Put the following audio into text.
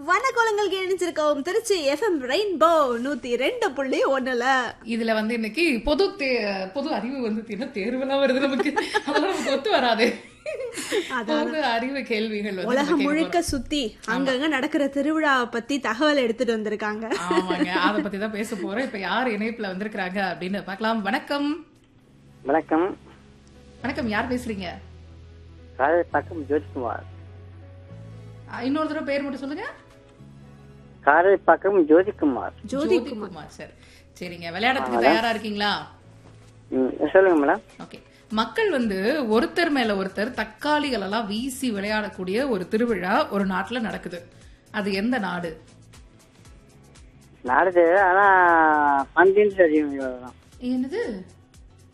வனக்கோலங்கள் இணைஞ்சிருக்கோம் Tiruchi FM rainbow நூத்தி ரெண்டு புள்ளி ஒண்ணுல இதுல வந்து இன்னைக்கு பொது தே- பொது அறிவு வந்து என்ன தேர்வெல்லாம் வருது நமக்கு அதெல்லாம் நமக்கு ஒத்து வராது பொது அறிவு கேள்விகள் வந்து உலகம் நம்ம கேட்க முழுக்க சுத்தி அங்கங்க நடக்கிற திருவிழாவை பத்தி தகவல் எடுத்துட்டு வந்திருக்காங்க போறோம். ஆமாங்க அத பத்தி தான் பேச போறோம் இப்ப யார் இணைப்புல வந்திருக்காங்க அப்படின்னு பார்க்கலாம் வணக்கம் வணக்கம் வணக்கம் யார் பேசுறீங்க காலை பக்கம் ஜோதிகுமார் அஹ், இன்னொரு தடவை பேர் மட்டும் சொல்லுங்க காரை பக்கம் ஜோதிகுமார் ஜோதி குமார் சார் சரிங்க விளையாடத்துக்கு தயாரா இருக்கீங்களா ம், சொல்லுங்க மேடம் ஓகே மக்கள் வந்து ஒருத்தர் மேல ஒருத்தர் தக்காளிகள் எல்லாம் வீசி விளையாடக்கூடிய ஒரு திருவிழா ஒரு நாட்டுல நடக்குது அது எந்த நாடு நாடுது ஆனா பந்தின்னு தெரியும் இவ்வளவுதான். என்னது